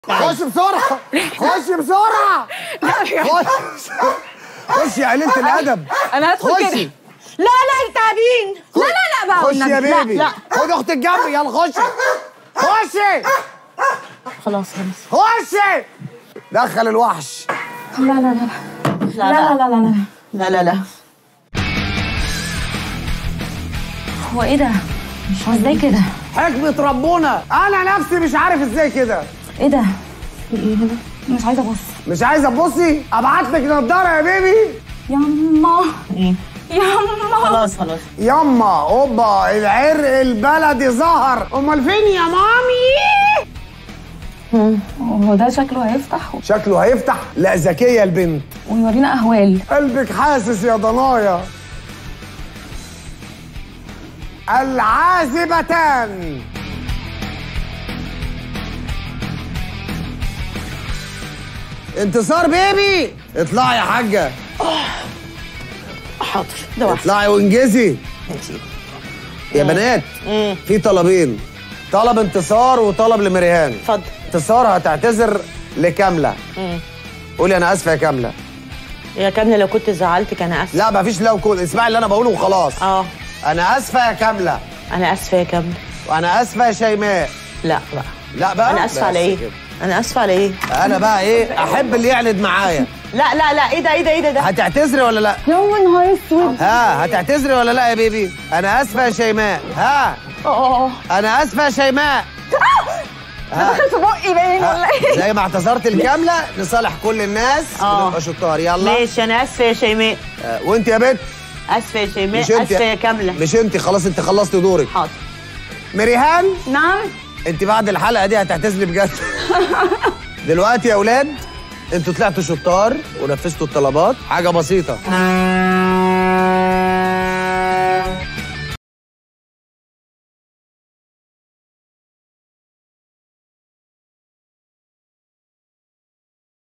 خش بسرعة خش بسرعة خش خش يا قليلة الأدب انا هدخل خشي. كده لا لا انت عبين لا لا لا بقى خش يا والنبي. بيبي لا لا خد أختك جنبي يلا خشي خشي خلاص خلاص خشي دخل الوحش لا لا لا لا لا لا لا لا لا لا هو ايه ده؟ مش هو ازاي كده؟ حكمة ربنا أنا نفسي مش عارف إزاي كده ايه ده؟ في ايه هنا؟ مش عايزه ابص مش عايزة تبصي أبعت لك نضارة يا بيبي يما ايه؟ يما خلاص خلاص يما اوبا العرق البلدي ظهر امال فين يا مامي هو ده شكله هيفتح شكله هيفتح لا ذكيه البنت ويورينا اهوال قلبك حاسس يا ضنايا العازبتان انتصار بيبي اطلعي يا حاجه حاضر ده واحد اطلعي وانجزي ماشي يا بنات مم. في طلبين طلب انتصار وطلب لمريهان اتفضل انتصار هتعتذر لكامله مم. قولي انا اسفه يا كامله يا كامله لو كنت زعلتك انا اسفه لا مفيش لو كنت اسمعي اللي انا بقوله وخلاص اه انا اسفه يا كامله انا اسفه يا كامله وانا اسفه يا شيماء لا بقى لا بقى انا اسفه بس على ايه كده. انا اسفه على ايه انا بقى ايه احب اللي يعند معايا لا لا لا ايه ده ايه ده ايه ده ده هتعتذري ولا لا يا نهار اسود ها هتعتذري ولا لا يا بيبي انا اسفه يا شيماء ها اه انا اسفه يا شيماء ها. دخل في بقي باين ولا ها. ايه؟ زي ما اعتذرت الكامله نصالح كل الناس آه. ونبقى شطار يلا ماشي انا اسفه يا شيماء آه، وانت يا بنت اسفه يا شيماء مش انت اسفه يا كامله مش انت خلاص انت خلصتي دورك حاضر مريهان نعم انت بعد الحلقه دي هتعتزلي بجد دلوقتي يا اولاد انتوا طلعتوا شطار ونفذتوا الطلبات حاجه بسيطه